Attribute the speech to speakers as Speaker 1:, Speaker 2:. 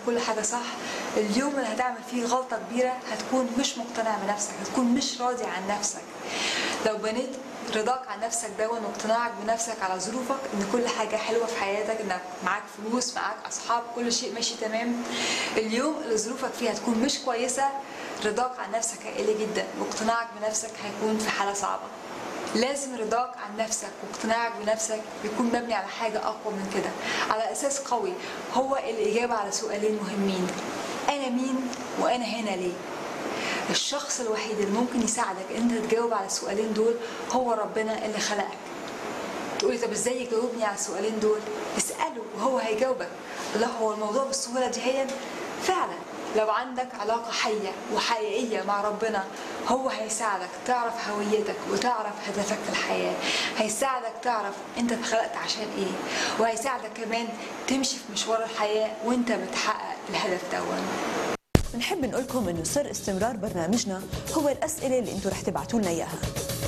Speaker 1: كل حاجه صح اليوم اللي هتعمل فيه غلطه كبيره هتكون مش مقتنع بنفسك هتكون مش راضي عن نفسك لو بنيت رضاك عن نفسك ده واقتناعك بنفسك على ظروفك ان كل حاجه حلوه في حياتك انك معاك فلوس معاك اصحاب كل شيء ماشي تمام اليوم اللي ظروفك فيه هتكون مش كويسه رضاك عن نفسك هيقل جدا واقتناعك بنفسك هيكون في حاله صعبه لازم رضاك عن نفسك واقتناعك بنفسك يكون مبني على حاجة أقوى من كده على أساس قوي هو الإجابة على سؤالين مهمين أنا مين وأنا هنا ليه الشخص الوحيد اللي ممكن يساعدك انت تجاوب على السؤالين دول هو ربنا اللي خلقك تقولي طب ازاي يجاوبني على السؤالين دول اساله وهو هيجاوبك لا هو الموضوع بالسهوله دي هي فعلا لو عندك علاقة حية وحقيقية مع ربنا هو هيساعدك تعرف هويتك وتعرف هدفك في الحياة هيساعدك تعرف انت اتخلقت عشان ايه وهيساعدك كمان تمشي في مشوار الحياة وانت بتحقق الهدف دون
Speaker 2: بنحب نقول لكم انه سر استمرار برنامجنا هو الاسئله اللي انتم رح تبعتوا لنا اياها